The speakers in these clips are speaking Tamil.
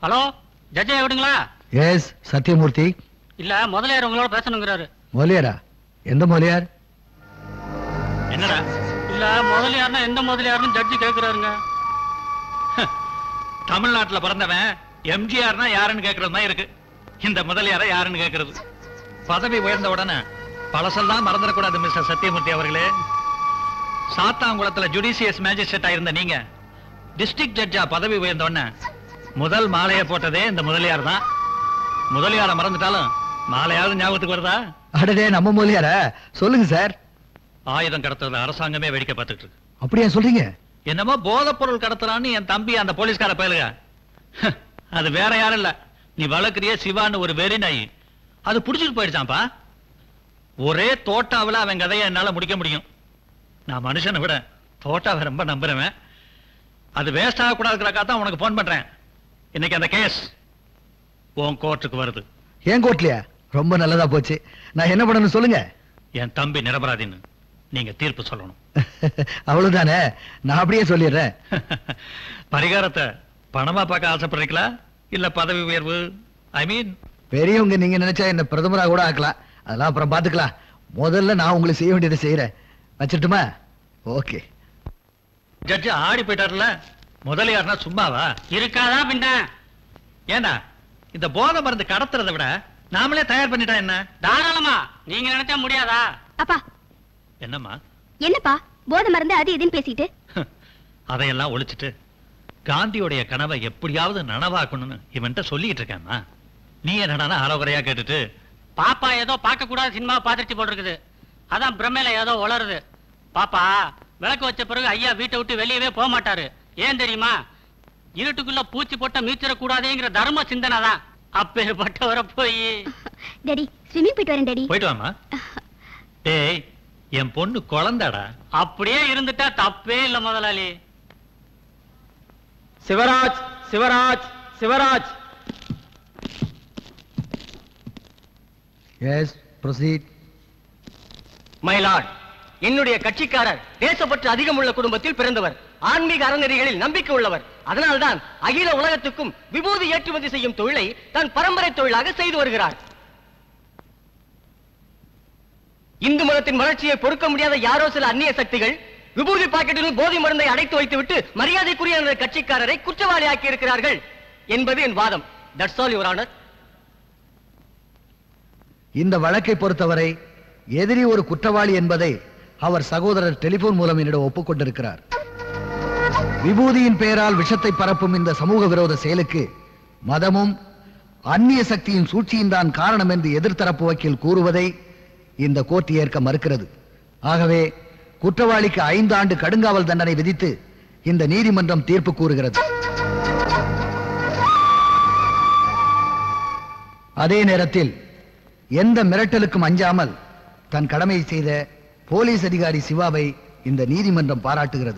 ஹலோ ஜட்ஜை விடுங்களா எஸ் சத்யமூர்த்தி இல்ல முதலியார் உங்களோட பேசணுங்கிறாரு மொழியாரா எந்த மொழியார் என்னடா இல்ல முதலியார்னா எந்த முதலியார்னு ஜட்ஜி கேக்குறாருங்க தமிழ்நாட்டுல பிறந்தவன் எம்ஜிஆர்னா யாருன்னு கேக்குறது தான் இருக்கு இந்த முதலியார யாருன்னு கேக்குறது பதவி உயர்ந்த உடனே பழசெல்லாம் மறந்துடக்கூடாது மிஸ்டர் சத்யமூர்த்தி அவர்களே சாத்தாங்குளத்துல ஜுடிஷியஸ் மேஜிஸ்ட்ரேட்டா இருந்த நீங்க டிஸ்ட்ரிக்ட் ஜட்ஜா பதவி உயர்ந்த உடனே முதல் மாலையை போட்டதே இந்த முதலியார் தான் முதலியார மறந்துட்டாலும் மாலையாவது ஞாபகத்துக்கு வருதா அடடே நம்ம மொழியாரா சொல்லுங்க சார் ஆயுதம் கடத்துறது அரசாங்கமே வேடிக்கை பார்த்துட்டு இருக்கு அப்படியா சொல்றீங்க என்னமோ போதைப் பொருள் கடத்துறான்னு என் தம்பி அந்த போலீஸ்கார பயலுக அது வேற யாரும் இல்ல நீ வளர்க்குறிய சிவான்னு ஒரு வெறி நாய் அது புடிச்சிட்டு போயிடுச்சான்ப்பா ஒரே தோட்டாவுல அவன் கதையை என்னால முடிக்க முடியும் நான் மனுஷனை விட தோட்டாவை ரொம்ப நம்புறவன் அது வேஸ்ட் ஆகக்கூடாதுக்காக தான் உனக்கு போன் பண்றேன் இன்னைக்கு அந்த கேஸ் உன் கோர்ட்டுக்கு வருது ஏன் கோட்லையா ரொம்ப நல்லதா போச்சு நான் என்ன பண்ணணும் சொல்லுங்க என் தம்பி நிரபராதின்னு நீங்க தீர்ப்பு சொல்லணும் அவ்வளவுதானே நான் அப்படியே சொல்லிடுறேன் பரிகாரத்தை பணமா பார்க்க ஆசைப்படுறீங்களா இல்ல பதவி உயர்வு ஐ மீன் பெரியவங்க நீங்க நினைச்சா என்ன பிரதமரா கூட ஆக்கலாம் அதெல்லாம் அப்புறம் பாத்துக்கலாம் முதல்ல நான் உங்களுக்கு செய்ய வேண்டியதை செய்யறேன் வச்சிட்டுமா ஓகே ஜட்ஜ் ஆடி போயிட்டார்ல முதலியார்னா சும்மாவா இருக்காதா பின்ன ஏண்டா இந்த போதை மருந்து கடத்துறதை விட நாமளே தயார் பண்ணிட்டா என்ன தாராளமா நீங்க நினைச்சா முடியாதா அப்பா என்னம்மா என்னப்பா போதை மருந்து அது இதுன்னு பேசிட்டு அதையெல்லாம் ஒழிச்சிட்டு காந்தியோடைய கனவை எப்படியாவது நனவாக்கணும்னு இவன்ட்ட சொல்லிட்டு இருக்கேம்மா நீ என்னடானா அறகுறையா கேட்டுட்டு பாப்பா ஏதோ பார்க்க கூடாத சினிமா பாத்துட்டு போட்டிருக்குது அதான் பிரமையில ஏதோ உளருது பாப்பா விளக்கு வச்ச பிறகு ஐயா வீட்டை விட்டு வெளியவே போக மாட்டாரு ஏன் தெரியுமா இருட்டுக்குள்ள பூச்சி போட்ட மீச்சிடக்கூடாதேங்கிற தர்ம சிந்தனை தான் அப்பேற்பட்டவரை போய் டேடி ஸ்விம்மிங் போயிட்டு வரேன் டேடி போயிட்டு வாமா டேய் என் பொண்ணு குழந்தாடா அப்படியே இருந்துட்டா தப்பே இல்ல முதலாளி Sivaraj Sivaraj Sivaraj yes proceed my lord என்னுடைய கட்சிக்காரர் தேசப்பற்று அதிகமுள்ள குடும்பத்தில் பிறந்தவர் ஆன்மீக அறநெறிகளில் நம்பிக்கை உள்ளவர் அதனால்தான் அகில உலகத்துக்கும் விபூதி ஏற்றுமதி செய்யும் தொழிலை தன் பரம்பரை தொழிலாக செய்து வருகிறார் இந்து மதத்தின் வளர்ச்சியை பொறுக்க முடியாத யாரோ சில அந்நிய சக்திகள் விபூதி பாக்கெட்டில் போதை மருந்தை அடைத்து வைத்துவிட்டு மரியாதைக்குரிய எனது கட்சிக்காரரை குற்றவாளியாக்கி இருக்கிறார்கள் என்பது என் வாதம் தட்ஸ் ஆல் யுவர் ஆனர் இந்த வழக்கை பொறுத்தவரை எதிரி ஒரு குற்றவாளி என்பதை அவர் சகோதரர் டெலிபோன் மூலம் என்னிடம் ஒப்புக்கொண்டிருக்கிறார் விபூதியின் பெயரால் விஷத்தை பரப்பும் இந்த சமூக விரோத செயலுக்கு மதமும் அந்நிய சக்தியின் சூழ்ச்சியும் தான் காரணம் என்று எதிர்த்தரப்பு வக்கீல் கூறுவதை இந்த கோர்ட் ஏற்க மறுக்கிறது ஆகவே குற்றவாளிக்கு ஐந்து ஆண்டு கடுங்காவல் தண்டனை விதித்து இந்த நீதிமன்றம் தீர்ப்பு கூறுகிறது அதே நேரத்தில் எந்த மிரட்டலுக்கும் அஞ்சாமல் தன் கடமையை செய்த போலீஸ் அதிகாரி சிவாவை இந்த நீதிமன்றம் பாராட்டுகிறது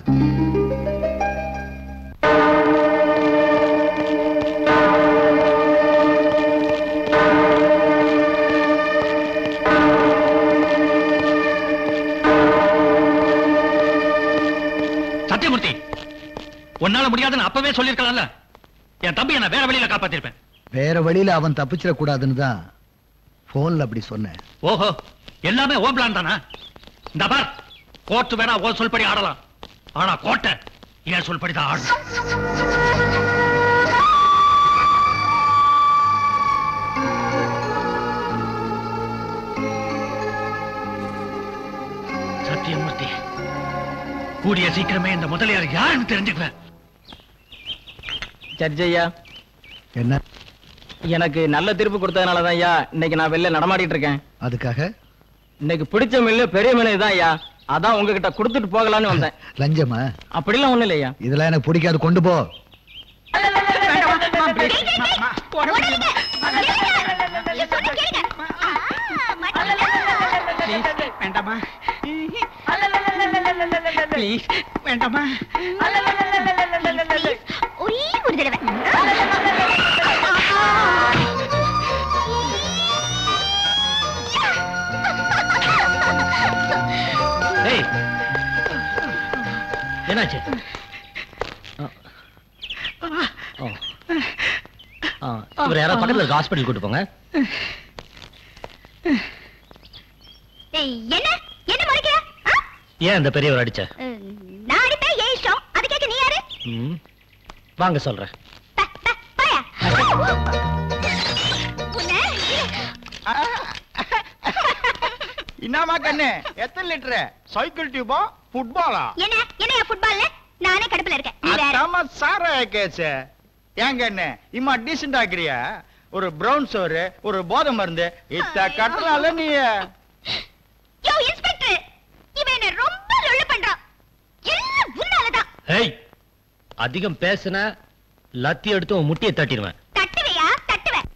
சத்தியமூர்த்தி உன்னால முடியாதுன்னு அப்பவே சொல்லிருக்கலாம்ல என் தம்பியை நான் வேற வழியில காப்பாத்திருப்பேன் வேற வழியில அவன் தப்பிச்சிடக்கூடாதுன்னு தான் போன்ல அப்படி சொன்னேன் ஓஹோ எல்லாமே ஓ பிளான் தானா இந்த பார் கோர்ட் வேணா ஓ சொல்படி ஆடலாம் ஆனா கோட்டை ஏன் சொல்படி தான் ஆடணும் சத்தியமூர்த்தி கூடிய சீக்கிரமே இந்த முதலியார் யாருன்னு தெரிஞ்சுக்குவேன் ஜட்ஜ் ஐயா என்ன எனக்கு நல்ல தீர்ப்பு கொடுத்ததுனால தான் ஐயா இன்னைக்கு நான் வெளில நடமாடிட்டு இருக்கேன் அதுக்காக இன்னைக்கு பிடிச்ச மில்லு பெரிய மில்லு தான் ஐயா அதான் உங்ககிட்ட கொடுத்துட்டு போகலான்னு வந்தேன் லஞ்சமா அப்படிலாம் ஒண்ணும் இல்லையா இதெல்லாம் எனக்கு பிடிக்காது கொண்டு போ வேண்டாமா ப்ளீஸ் வேண்டாமா ஒரே ஒரு தடவை ஏய் என்னாச்சு இவர் யாராவது பக்கத்துல இருக்க ஹாஸ்பிட்டல் கூட்டு போங்க ஏய், என்ன என்ன முறைக்கிற ஆ? ஏன் இந்த பெரியவர் அடிச்ச அஹ், நான் அடிப்பேன் ஏன் இஷ்டம் அது கேட்க நீ யாரு ம். வாங்க சொல்றேன் ப- ப- போயா. உன்னை, என்னமா கண்ணு எத்தனை லிட்டரு சைக்கிள் டியூபா ஃபுட்பாலா என்ன என்ன ஃபுட்பால்ல நானே கடுப்புல இருக்கேன் நீ வேற அதாம சார கேஸ் ஏன் கண்ணு இம்மா டீசென்ட் ஆக்கிறியா ஒரு பிரவுன் சோறு ஒரு போதை மருந்து இத்த கட்டலால நீ யோ இன்ஸ்பெக்டர் இவன் என்ன ரொம்ப லொள்ளு பண்றான் எல்லாம் உன்னாலதான் ஏய் அதிகம் பேசுன லத்தி எடுத்து உன் முட்டியை தட்டிடுவேன் தட்டுவையா தட்டுவேன்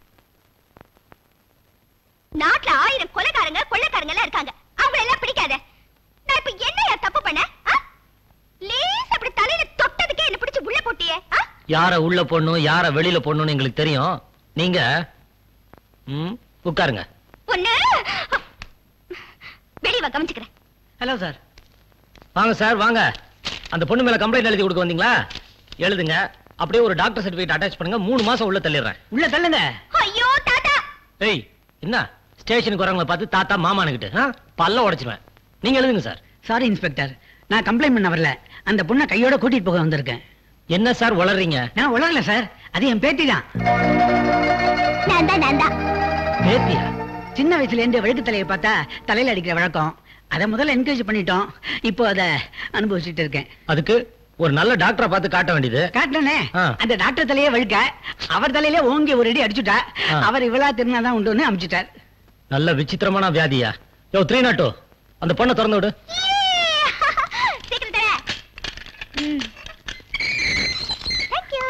நாட்டுல ஆயிரம் கொலைகாரங்க கொள்ளைக்காரங்க எல்லாம் இருக்காங்க அவங்கள எல்லாம் பிடிக்காத நான் இப்ப என்னையா தப்பு பண்ண ஆ? லேசா அப்படி தலையில தொட்டதுக்கே என்ன பிடிச்சு உள்ள போட்டியே ஆ? யார உள்ள போடணும் யார வெளியில போடணும்னு எங்களுக்கு தெரியும் நீங்க ம், உட்காருங்க ஒண்ணு வெளிய வா கவனிச்சுக்கிறேன் ஹலோ சார் வாங்க சார் வாங்க அந்த பொண்ணு மேல கம்ப்ளைண்ட் எழுதி கொடுக்க வந்தீங்களா எழுதுங்க அப்படியே ஒரு டாக்டர் சர்டிபிகேட் அட்டாச் பண்ணுங்க மூணு மாசம் உள்ள தள்ளிடுறேன் உள்ள தள்ளுங்க ஐயோ தாத்தா ஏய் என்ன ஸ்டேஷனுக்கு வரவங்கள பார்த்து தாத்தா மாமானுக்கிட்டு பல்ல உடைச்சிருவேன் நீங்க எழுதுங்க சார் சாரி இன்ஸ்பெக்டர் நான் கம்ப்ளைண்ட் பண்ண வரல அந்த பொண்ணை கையோட கூட்டிட்டு போக வந்திருக்கேன் என்ன சார் வளர்றீங்க நான் உளரல சார் அது என் பேத்தி தான் நான் தான் நான் தான் பேத்தியா சின்ன வயசுல இருந்து வழுக்கு தலையை பார்த்தா தலையில அடிக்கிற வழக்கம் அதை முதல்ல என்கரேஜ் பண்ணிட்டோம் இப்போ அதை அனுபவிச்சுட்டு இருக்கேன் அதுக்கு ஒரு நல்ல டாக்டரை பார்த்து காட்ட வேண்டியது காட்டனே ஆ. அந்த டாக்டர் தலையே வழுக்க அவர் தலையிலே ஓங்கி ஒரு அடி அடிச்சுட்டா ஆ. அவர் இவளா திருநாதான் உண்டுன்னு அமிச்சிட்டார் நல்ல விசித்திரமான வியாதியா யோ த்ரீ நாட்டோ அந்த பொண்ணை திறந்து விடு சீக்கிரம் தர ம் தேங்க் யூ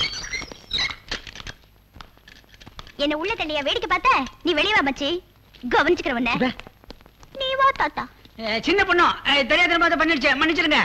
என்ன உள்ள தண்ணியா வேடிக்கை பார்த்த நீ வெளிய வா மச்சி கவனிச்சுக்கிற உன்னை இப்ப, நீ வா தாத்தா அஹ், சின்ன பொண்ணும் அஹ், தெரியாத மாதிரி பண்ணிடுச்சு மன்னிச்சிருங்க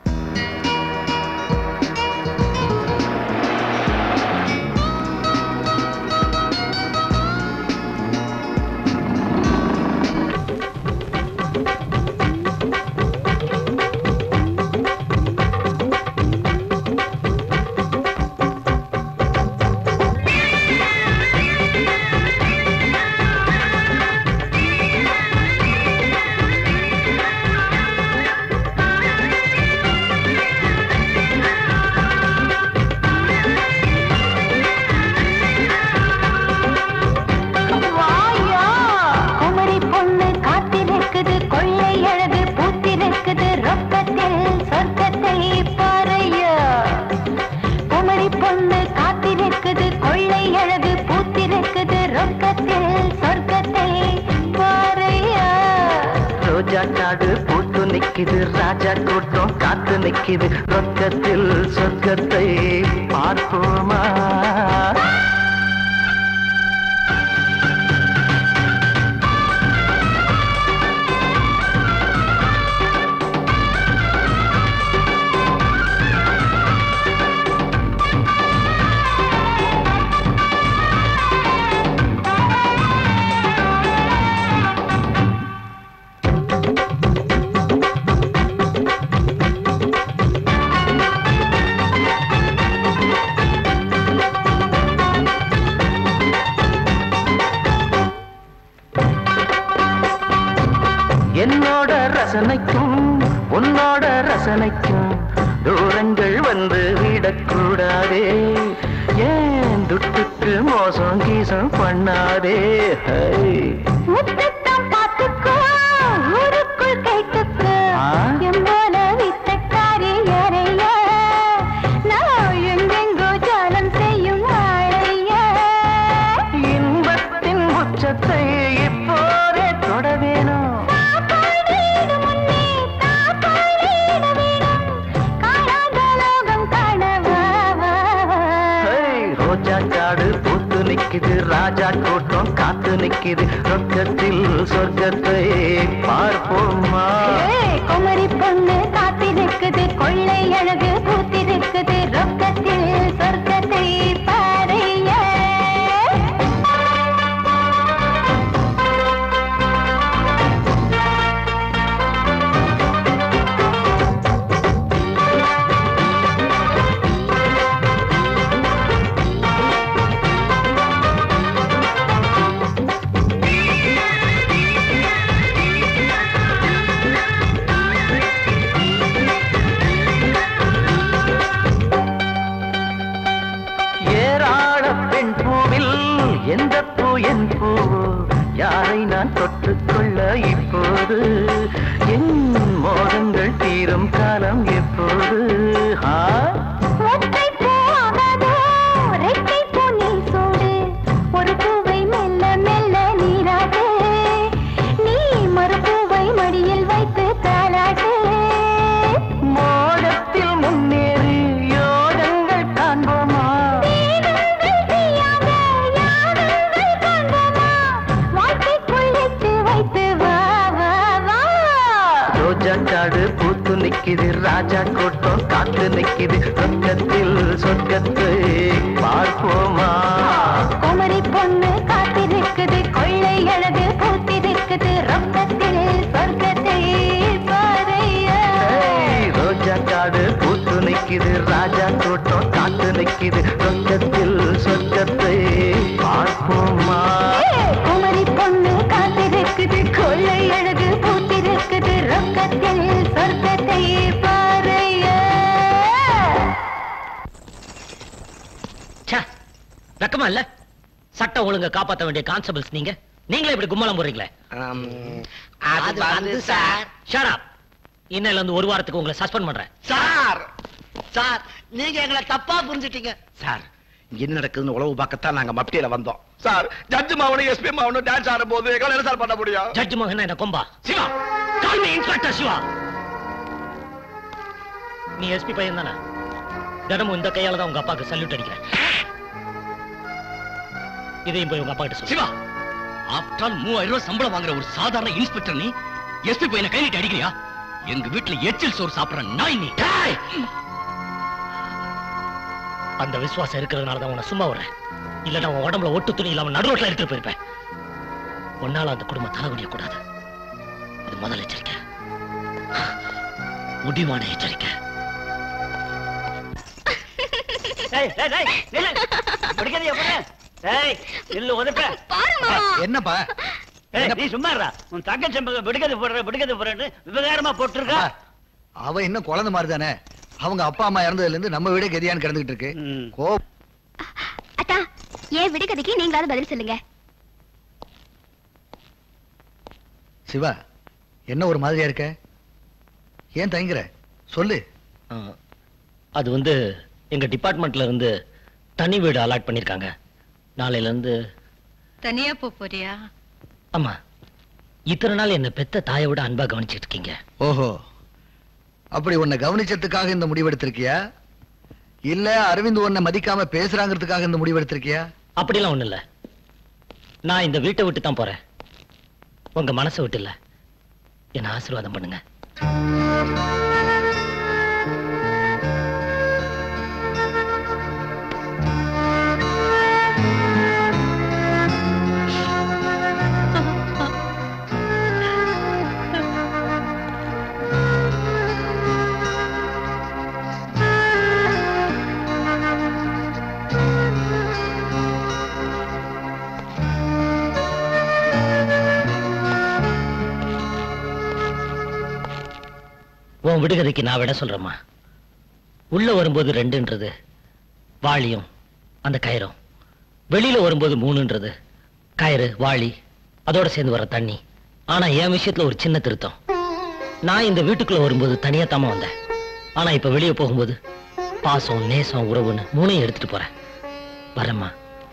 வாயா குமரி பொண்ணு காத்திருக்குது கொள்ளை அழகு பூத்திருக்குது ரொக்கத்தில் சொர்க்கத்தை பாறையா குமரி பொண்ணு காத்திருக்குது கொள்ளை அழகு பூத்திருக்குது ரொக்கத்தில் சொர்க்கத்தை பாறையா ரோஜா காடு பூத்து நிக்குது ராஜா கூட்டம் காத்து நிக்குது ரொக்கத்தில் சொர்க்கத்தை பார்ப்போமா என்னோட ரசனைக்கும் உன்னோட ரசனைக்கும் தூரங்கள் வந்து விடக்கூடாதே ஏன் துட்டுக்கு மோசம் கீசம் பண்ணாதே ஹை. முத்தத்தான் பார்த்துக்கோ ஊருக்குள் கைத்துக்கோ ஆ? எம்போல வித்தக்காரி அறைய நான் எங்கெங்கோ ஜாலம் செய்யும் ஆளைய இன்பத்தின் உச்சத்தை இப்போதே தொட வேணும் காப்பாடு முன்னே காப்பாடு வேணும் காணாத லோகம் காணவா ஹை, ரோஜா காடு பூத்து நிக்குது ராஜா கூட்டம் காத்து நிக்குது ரொக்கத்தில் சொர்க்கத்தை பார்ப்போமா குமரி பொண்ணு காத்திருக்குது கொள்ளை அழகு பூத்திருக்குது ரொக்கத்தில் சொர்க்கத்தை பாறைய ஆ எந்த பூ என் பூவோ யாரை நான் தொட்டுக்கொள்ள இப்போது என் மோகங்கள் தீரும் காலம் எப்போது ஆ ஒற்றை பூவாகாதோ, ரெட்டை பூ நீ சூடு. ஒரு பூவை மெல்ல மெல்ல நீராட்டு. நீ மறுபூவை மடியில் வைத்து தாலாட்டு. மோகத்தில் முன்னேறி யோகங்கள் காண்போமா தேகங்கள் தீயாக யாகங்கள் காண்போமா? வாழ்க்கைக்குள் எட்டு வைத்து வா வா வா ரோஜா காடு பூத்து நிக்குது ராஜா கூட்டம் காத்து நிக்குது சொர்க்கத்தில் சொர்க்கத்தை பார்ப்போமா குமரி பொண்ணு காத்திருக்குது கொள்ளை அழகு பூத்திருக்குது ரொக்கத்தில் சொர்க்கத்தை பாதையா ஏய், ரோஜா காடு பூத்து நிக்குது ராஜா கூட்டம் காத்து நிக்குது சொர்க்கத்தில் சொர்க்கத்தை பார்ப்போமா குமரி பொண்ணு காத்திருக்குது கொள்ளை அழகு பூத்திருக்குது ரொக்கத்தில் சொர்க்கத்தை பாறையா வெக்கமா இல்ல சட்டம் ஒழுங்க காப்பாத்த வேண்டிய கான்ஸ்டபிள்ஸ் நீங்க நீங்களே இப்படி கும்மலம் போடுறீங்களே அது வந்து சார் ஷட் அப் இன்னையில இருந்து ஒரு வாரத்துக்கு உங்களை சஸ்பெண்ட் பண்றேன் சார் சார் நீங்க எங்களை தப்பா புரிஞ்சிட்டீங்க சார் இங்க என்ன நடக்குதுன்னு உளவு பார்க்கத்தான் நாங்க மப்டியில வந்தோம் சார் ஜட்ஜ் மாவனும் எஸ்பி மாவனும் டான்ஸ் ஆடும் போது எங்களை என்ன சார் பண்ண முடியும் ஜட்ஜ் மகன் என்ன கொம்பா Siva call me inspector Siva நீ எஸ்பி பையன் தானே தினமும் இந்த கையால தான் உங்க அப்பாக்கு சல்யூட் அடிக்கிறேன் இதையும் போய் உங்க அப்பா கிட்ட சொல்லு சிவா ஆஃப்டர் ஆல் மூவாயிரம் ரூபாய் சம்பளம் வாங்குற ஒரு சாதாரண இன்ஸ்பெக்டர் நீ எஸ்பி பையனை கை நீட்டி அடிக்கிறியா எங்க வீட்டுல எச்சில் சோறு சாப்பிடுற நாய் நீ டேய்! அந்த விசுவாசம் இருக்கிறதுனால தான் உன்னை சும்மா விடுறேன் இல்லைன்னா உன் உடம்புல ஒட்டு துணி இல்லாம நடுரோட்ல எடுத்துட்டு போயிருப்பேன் உன்னால அந்த குடும்பம் தலைகுடிய கூடாது இது முதல் எச்சரிக்கை முடிவான எச்சரிக்கை என்னப்பா நீ சும்மா இருடா. உன் தங்கச்சி மகன் விடுகதை போடுற விடுகதை போடுறேன்னு விவகாரமா போட்டிருக்கா அவ இன்னும் குழந்தை மாதிரி தானே அவங்க அப்பா அம்மா இறந்ததுல இருந்து நம்ம வீடே கதியான்னு கிடந்துகிட்டு இருக்கு ம். கோ அத்தா ஏன் விடுகதைக்கு நீங்களாவது பதில் சொல்லுங்க சிவா என்ன ஒரு மாதிரியா இருக்க ஏன் தயங்குற சொல்லு ஆ, அது வந்து எங்க டிபார்ட்மெண்ட்ல இருந்து தனி வீடு அலாட் பண்ணிருக்காங்க நாளையில இருந்து தனியா போ போறியா ஆமா இத்தனை நாள் என்ன பெத்த தாயை விட அன்பா கவனிச்சிட்டு இருக்கீங்க ஓஹோ அப்படி உன்னை கவனிச்சதுக்காக இந்த முடிவெடுத்திருக்கியா இல்ல அரவிந்த் உன்னை மதிக்காம பேசுறாங்கிறதுக்காக இந்த முடிவெடுத்திருக்கியா அப்படிலாம் ஒண்ணு இல்ல நான் இந்த வீட்டை விட்டு தான் போறேன் உங்க மனசை விட்டு இல்ல என்ன ஆசீர்வாதம் பண்ணுங்க உன் விடுகதைக்கு நான் விட சொல்றேம்மா உள்ள வரும்போது ரெண்டுன்றது வாளியும் அந்த கயிறும் வெளியில வரும்போது மூணுன்றது கயிறு வாளி அதோட சேர்ந்து வர தண்ணி ஆனா என் விஷயத்துல ஒரு சின்ன திருத்தம் நான் இந்த வீட்டுக்குள்ள வரும்போது தனியா தாமா வந்தேன் ஆனா இப்ப வெளியே போகும்போது பாசம் நேசம் உறவுன்னு மூணையும் எடுத்துட்டு போறேன் வரேம்மா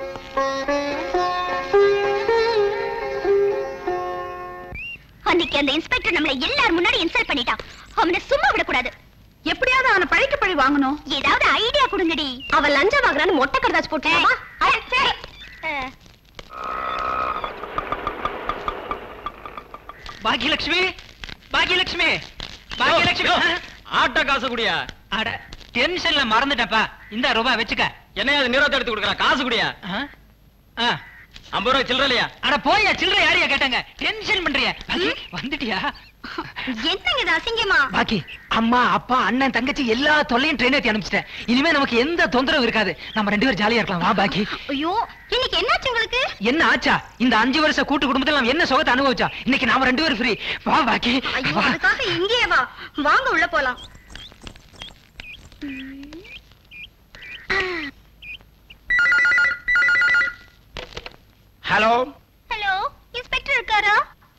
அன்னைக்கு அந்த இன்ஸ்பெக்டர் நம்மள எல்லாரும் முன்னாடி இன்சல்ட் பண்ணிட்டான் அவனை சும்மா விடக்கூடாது எப்படியாவது அவனை பழிக்கு பழி வாங்கணும் ஏதாவது ஐடியா கொடுங்கடி அவன் லஞ்சம் வாங்குறான்னு மொட்டை கருதாச்சு போட்டுருவா பாக்கியலட்சுமி பாக்கியலட்சுமி பாக்கியலட்சுமி ஆட்டோ காசு குடியா அட டென்ஷன்ல மறந்துட்டப்பா இந்த ரூபாய் வச்சுக்க என்ன அது நிறத்தை எடுத்து கொடுக்குற காசு குடியா ஆ? ஆ. ஐம்பது ரூபாய் சில்லற இல்லையா அட போயா சில்லறை யாரையா கேட்டாங்க டென்ஷன் பண்றிய பாக்கி, வந்துட்டியா என்னங்க இது அசிங்கமா பாக்கி அம்மா அப்பா அண்ணன் தங்கச்சி எல்லா தொல்லையும் ட்ரெயின் ஏத்தி அனுப்பிச்சிட்டேன் இனிமே நமக்கு எந்த தொந்தரவும் இருக்காது நம்ம ரெண்டு பேரும் ஜாலியா இருக்கலாம் வா பாக்கி ஐயோ இன்னைக்கு என்னாச்சு உங்களுக்கு என்ன ஆச்சா இந்த அஞ்சு வருஷம் கூட்டு குடும்பத்துல நம்ம என்ன சுகத்தை அனுபவிச்சா இன்னைக்கு நாம ரெண்டு பேரும் ஃப்ரீ வா பாக்கி ஐயோ வா. அதுக்காக இங்கேயே வா வாங்க உள்ள போலாம்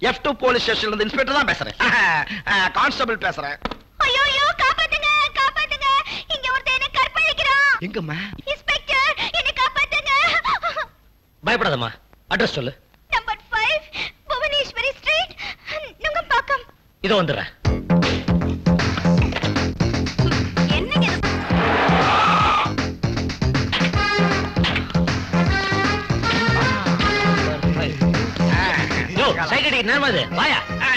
எஃப் டூ போலீஸ் ஸ்டேஷன்ல இருந்து இன்ஸ்பெக்டர் தான் பேசுறேன் கான்ஸ்டபிள் பேசுறேன் ஐயோ ஐயோ காப்பாத்துங்க காப்பாத்துங்க இங்க ஒருத்தன் என்ன கற்பழிக்கிறான் எங்கம்மா இன்ஸ்பெக்டர் என்ன காப்பாத்துங்க பயப்படாதம்மா அட்ரஸ் சொல்லு நம்பர் 5 புவனேஸ்வரி ஸ்ட்ரீட் நுங்கம்பாக்கம் இதோ வந்துடுறேன் என்னங்க இது? யோ சைக்கிள் அடிக்க நேரமா இது வாயா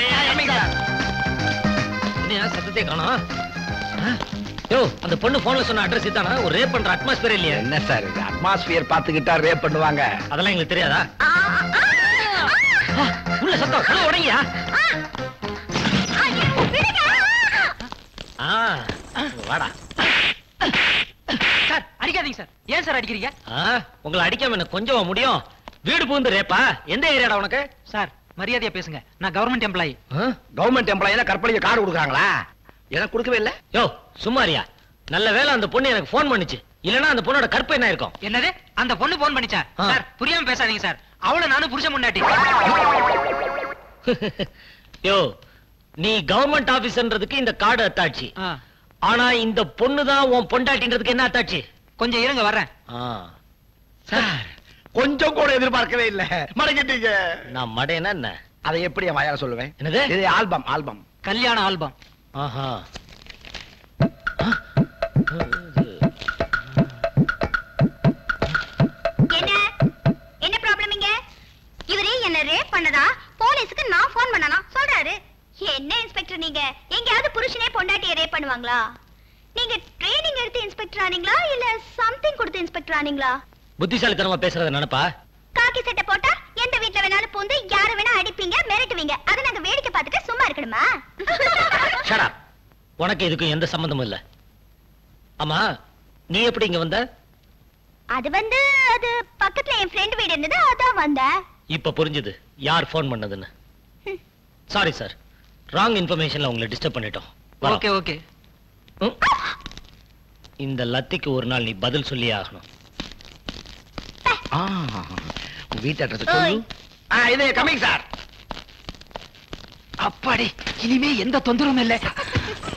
என்ன சத்தத்தை காணோம் ஆ? யோ அந்த பொண்ணு போன்ல சொன்ன அட்ரஸ் இதானா ஒரு ரேப் பண்ற அட்மாஸ்பியர் இல்லையா என்ன சார் இது அட்மாஸ்பியர் பார்த்துக்கிட்டா ரேப் பண்ணுவாங்க அதெல்லாம் எங்களுக்கு தெரியாதா ஆ, உள்ள சத்தம் கதவு உடைங்கயா ஆ வாடா சார் அடிக்காதீங்க சார் ஏன் சார் அடிக்கிறீங்க ஆ, உங்களை அடிக்காம என்ன கொஞ்சம் முடியும் வீடு பூந்து ரேப்பா எந்த ஏரியாடா உனக்கு சார் மரியாதையா பேசுங்க நான் கவர்மெண்ட் எம்ப்ளாயி கவர்மெண்ட் எம்ப்ளாயில கற்பழிக்க கார் கொடுக்குறாங்களா எனக்கு கொடுக்கவே இல்ல யோ சும்மாரியா நல்ல வேளை அந்த பொண்ணு எனக்கு ஃபோன் பண்ணுச்சு இல்லனா அந்த பொண்ணோட கற்பு என்ன இருக்கும் என்னது அந்த பொண்ணு போன் பண்ணிச்சா ஆ. சார் புரியாம பேசாதீங்க சார் அவளை நானும் புருஷன் முன்னாடி யோ நீ கவர்மெண்ட் ஆபீஸ்ன்றதுக்கு இந்த கார்டு அத்தாட்சி ஆனா இந்த பொண்ணு தான் உன் பொண்டாட்டின்றதுக்கு என்ன அத்தாட்சி கொஞ்சம் இருங்க வர்றேன் சார் கொஞ்சம் கூட எதிர்பார்க்கவே இல்ல மடங்கிட்டீங்க நான் மடையனா என்ன அதை எப்படி என் வாயால சொல்லுவேன் என்னது இது ஆல்பம் ஆல்பம் கல்யாண ஆல்பம் ஆஹா என்ன என்ன ப்ராப்ளம் இங்க இவரே என்ன ரேப் பண்ணதா போலீஸ்க்கு நான் ஃபோன் பண்ணனா சொல்றாரு என்ன இன்ஸ்பெக்டர் நீங்க எங்கயாவது புருஷனே பொண்டாட்டிய ரேப் பண்ணுவாங்களா நீங்க ட்ரைனிங் எடுத்து இன்ஸ்பெக்டர் ஆனீங்களா இல்ல சம்திங் கொடுத்து இன்ஸ்பெக்டர் ஆனீங்களா புத்திசாலித்தனமா பேசுறத நினைப்பா காக்கி சட்டை போட்டா எந்த வீட்ல வேணாலும் பூந்து யார வேணா அடிப்பீங்க மிரட்டுவீங்க அத நாங்க வேடிக்கை பார்த்துட்டு சும்மா இருக்கணுமா ஷடா உனக்கு இதுக்கும் எந்த சம்பந்தமும் இல்ல ஆமா நீ எப்படி இங்க வந்த அது வந்து அது பக்கத்துல என் ஃப்ரெண்ட் வீடு இருந்தது அதான் வந்தேன் இப்ப புரிஞ்சுது யார் ஃபோன் பண்ணதுன்னு சாரி சார் ராங் இன்ஃபர்மேஷன்ல உங்களை டிஸ்டர்ப் பண்ணிட்டோம் வரோம். ஓகே ஓகே ம். இந்த லத்திக்கு ஒரு நாள் நீ பதில் சொல்லியே ஆகணும் வீட்டு அட்ரஸ் சொல்லு ஆ, இது கமிங் சார் அப்பாடி இனிமே எந்த தொந்தரவும் இல்லை